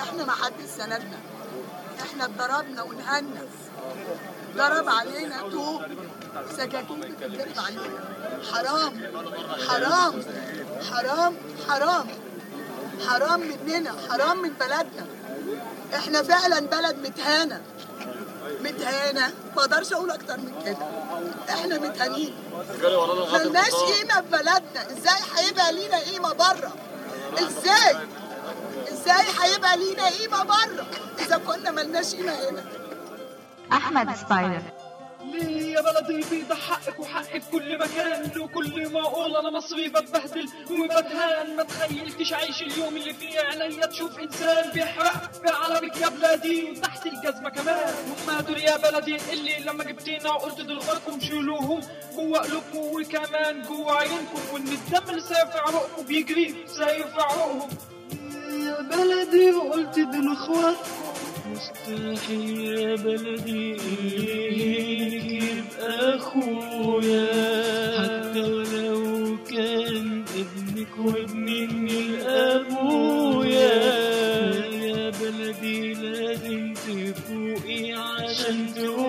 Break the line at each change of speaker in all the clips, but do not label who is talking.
احنا ما حد سندنا احنا اتضربنا وانهنا ضرب علينا طوب سكاكين بتتضرب علينا حرام حرام حرام حرام حرام مننا حرام من بلدنا احنا فعلا بلد متهانه متهانه ما اقدرش اقول اكتر من كده احنا متهانين ملناش قيمه في بلدنا ازاي هيبقى لينا قيمه بره ازاي ازاي هيبقى لينا قيمه بره اذا كنا ملناش قيمه هنا
أحمد ستايلر
ليه يا بلدي بيضح حقك وحقي في كل مكان وكل ما اقول انا مصري بتبهدل وبتهان ما تخيلتش عايش اليوم اللي فيه عينيا تشوف انسان بيحرق في علمك يا بلادي وتحت الجزمه كمان هم دول يا بلدي اللي لما جبتينا وقلت دول اخواتكم شيلوهم جوه قلوبكم وكمان جوه عيونكم وان الدم اللي سايب في عروقكم بيجري سايب في عروقهم يا بلدي وقلت دول اخواتكم مستحيل يا بلدي إنك يبقى أخويا حتى ولو كان ابنك وابني من أبويا يا بلدي لازم تفوقي عشان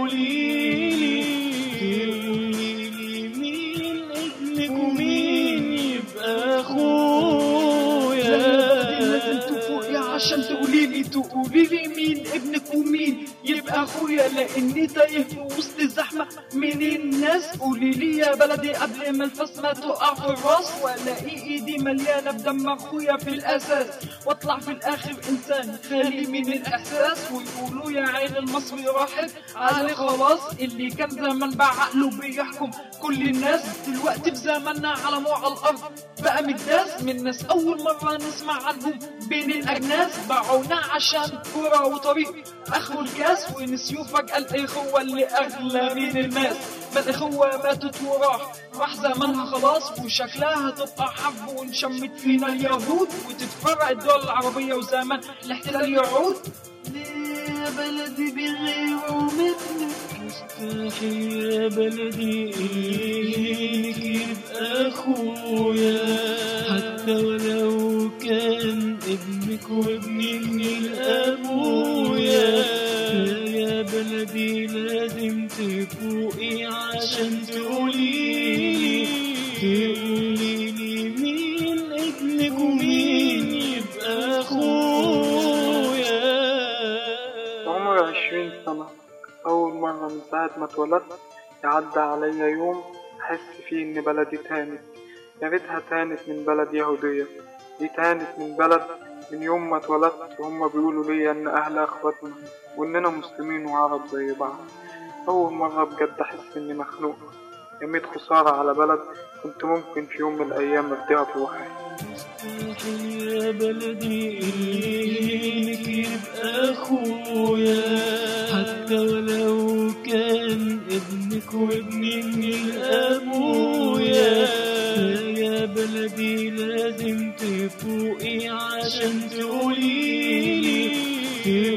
تقولي لي مين ابنك ومين يبقى أخويا لازم تفوقي عشان تقولي لي تقولي لي مين ابنك ومين يبقى اخويا لاني تايه في وسط الزحمه من الناس قولي لي يا بلدي قبل ما الفاس ما تقع في الراس والاقي ايدي مليانه بدم اخويا في الاساس واطلع في الاخر انسان خالي من الاحساس ويقولوا يا عين المصري راحت علي خلاص اللي كان زمان بعقله بيحكم كل الناس دلوقتي في زماننا على موع الارض بقى متداس من ناس اول مره نسمع عنهم بين الاجناس باعونا عشان كوره وطريق اخروا الكاس ونسيوا فجاه الاخوه اللي اغلى من الماس ما الاخوه ماتت وراح راح زمانها خلاص وشكلها هتبقى حرب وانشمت فينا اليهود وتتفرق الدول العربيه وزمان الاحتلال يعود ليه يا بلدي بغيروا منك مستحيل يا بلدي إنك يبقى أخويا حتى ولو كان ابنك وابني من أبويا يا بلدي لازم تفوقي عشان تقولي تقولي لي مين ابنك ومين يبقى أخويا
عمري عشرين سنة أول مرة من ساعة ما اتولدت يعدى عليا يوم أحس فيه إن بلدي تانت يا ريتها تانت من بلد يهودية دي تانت من بلد من يوم ما اتولدت وهم بيقولوا ليا إن أهل أخواتنا وإننا مسلمين وعرب زي بعض أول مرة بجد أحس إني مخنوق رميت خسارة على بلد كنت ممكن في يوم من الأيام أديها بروحي
مستحيل يا بلدي إنك يبقى أخويا حتى ولو كان ابنك وابني من أبويا يا بلدي لازم تفوقي عشان تقولي لي